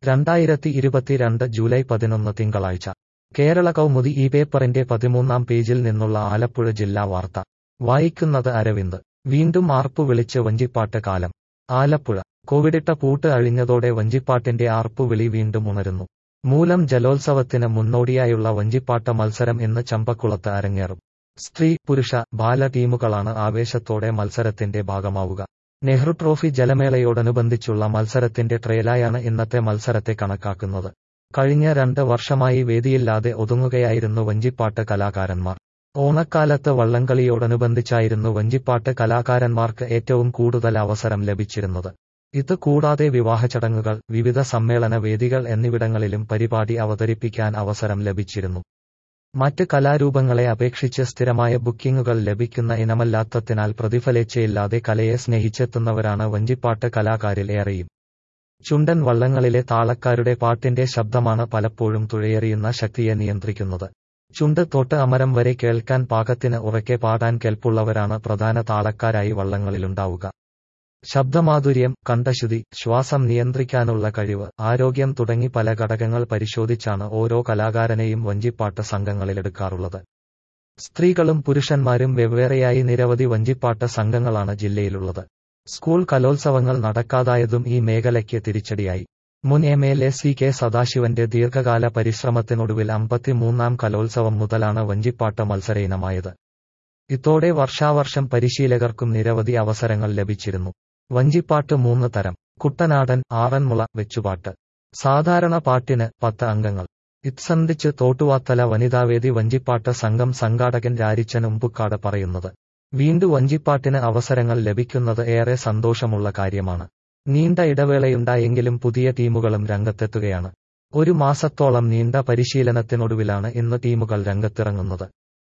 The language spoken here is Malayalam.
രണ്ടായിരത്തി ഇരുപത്തിരണ്ട് ജൂലൈ പതിനൊന്ന് തിങ്കളാഴ്ച കേരള കൗമുദി ഈ പേപ്പറിന്റെ പതിമൂന്നാം പേജിൽ നിന്നുള്ള ആലപ്പുഴ ജില്ലാ വാർത്ത വായിക്കുന്നത് അരവിന്ദ് വീണ്ടും ആർപ്പു വിളിച്ച് വഞ്ചിപ്പാട്ട് കാലം ആലപ്പുഴ കോവിഡിട്ട പൂട്ട് അഴിഞ്ഞതോടെ വഞ്ചിപ്പാട്ടിന്റെ ആർപ്പുവിളി വീണ്ടും ഉണരുന്നു മൂലം ജലോത്സവത്തിന് മുന്നോടിയായുള്ള വഞ്ചിപ്പാട്ട മത്സരം ഇന്ന് ചമ്പക്കുളത്ത് അരങ്ങേറും സ്ത്രീ പുരുഷ ബാല ടീമുകളാണ് ആവേശത്തോടെ മത്സരത്തിന്റെ ഭാഗമാവുക നെഹ്റു ട്രോഫി ജലമേളയോടനുബന്ധിച്ചുള്ള മത്സരത്തിന്റെ ട്രയലായാണ് ഇന്നത്തെ മത്സരത്തെ കണക്കാക്കുന്നത് കഴിഞ്ഞ രണ്ട് വർഷമായി വേദിയില്ലാതെ ഒതുങ്ങുകയായിരുന്നു വഞ്ചിപ്പാട്ട് കലാകാരന്മാർ ഓണക്കാലത്ത് വള്ളംകളിയോടനുബന്ധിച്ചായിരുന്നു വഞ്ചിപ്പാട്ട് കലാകാരന്മാർക്ക് ഏറ്റവും കൂടുതൽ അവസരം ലഭിച്ചിരുന്നത് ഇത് കൂടാതെ വിവാഹചടങ്ങുകൾ വിവിധ സമ്മേളന വേദികൾ എന്നിവിടങ്ങളിലും പരിപാടി അവതരിപ്പിക്കാൻ അവസരം ലഭിച്ചിരുന്നു മറ്റ് കലാരൂപങ്ങളെ അപേക്ഷിച്ച് സ്ഥിരമായ ബുക്കിംഗുകൾ ലഭിക്കുന്ന ഇനമല്ലാത്തതിനാൽ പ്രതിഫലേച്ഛയില്ലാതെ കലയെ സ്നേഹിച്ചെത്തുന്നവരാണ് വഞ്ചിപ്പാട്ട് കലാകാരിൽ ഏറെയും ചുണ്ടൻ വള്ളങ്ങളിലെ താളക്കാരുടെ പാട്ടിന്റെ ശബ്ദമാണ് പലപ്പോഴും തുഴയെറിയുന്ന ശക്തിയെ നിയന്ത്രിക്കുന്നത് ചുണ്ട് തൊട്ട് അമരം വരെ കേൾക്കാൻ പാകത്തിന് ഉറക്കെ പാടാൻ കെൽപ്പുള്ളവരാണ് പ്രധാന താളക്കാരായി വള്ളങ്ങളിലുണ്ടാവുക ശബ്ദമാധുര്യം കണ്ഠശുതി ശ്വാസം നിയന്ത്രിക്കാനുള്ള കഴിവ് ആരോഗ്യം തുടങ്ങി പല ഘടകങ്ങൾ പരിശോധിച്ചാണ് ഓരോ കലാകാരനെയും വഞ്ചിപ്പാട്ട് സംഘങ്ങളിലെടുക്കാറുള്ളത് സ്ത്രീകളും പുരുഷന്മാരും വെവ്വേറെയായി നിരവധി വഞ്ചിപ്പാട്ട് സംഘങ്ങളാണ് ജില്ലയിലുള്ളത് സ്കൂൾ കലോത്സവങ്ങൾ നടക്കാതായതും ഈ മേഖലയ്ക്ക് തിരിച്ചടിയായി മുൻ M L A C K സദാശിവന്റെ ദീർഘകാല പരിശ്രമത്തിനൊടുവിൽ അമ്പത്തിമൂന്നാം കലോത്സവം മുതലാണ് വഞ്ചിപ്പാട്ട് മത്സര ഇനമായത് ഇതോടെ വർഷാവർഷം പരിശീലകർക്കും നിരവധി അവസരങ്ങൾ ലഭിച്ചിരുന്നു വഞ്ചിപ്പാട്ട് മൂന്ന് തരം കുട്ടനാടൻ ആറന്മുള വെച്ചുപാട്ട് സാധാരണ പാട്ടിന് പത്ത് അംഗങ്ങൾ ഇത്സന്ധിച്ച് തോട്ടുവാത്തല വനിതാവേദി വഞ്ചിപ്പാട്ട് സംഘം സംഘാടകൻ രാരിച്ചൻ ഉമ്പുക്കാട് പറയുന്നത് വീണ്ടു വഞ്ചിപ്പാട്ടിന് അവസരങ്ങൾ ലഭിക്കുന്നത് ഏറെ സന്തോഷമുള്ള കാര്യമാണ് നീണ്ട ഇടവേളയുണ്ടായെങ്കിലും പുതിയ ടീമുകളും രംഗത്തെത്തുകയാണ് ഒരു മാസത്തോളം നീണ്ട പരിശീലനത്തിനൊടുവിലാണ് ഇന്ന് ടീമുകൾ രംഗത്തിറങ്ങുന്നത്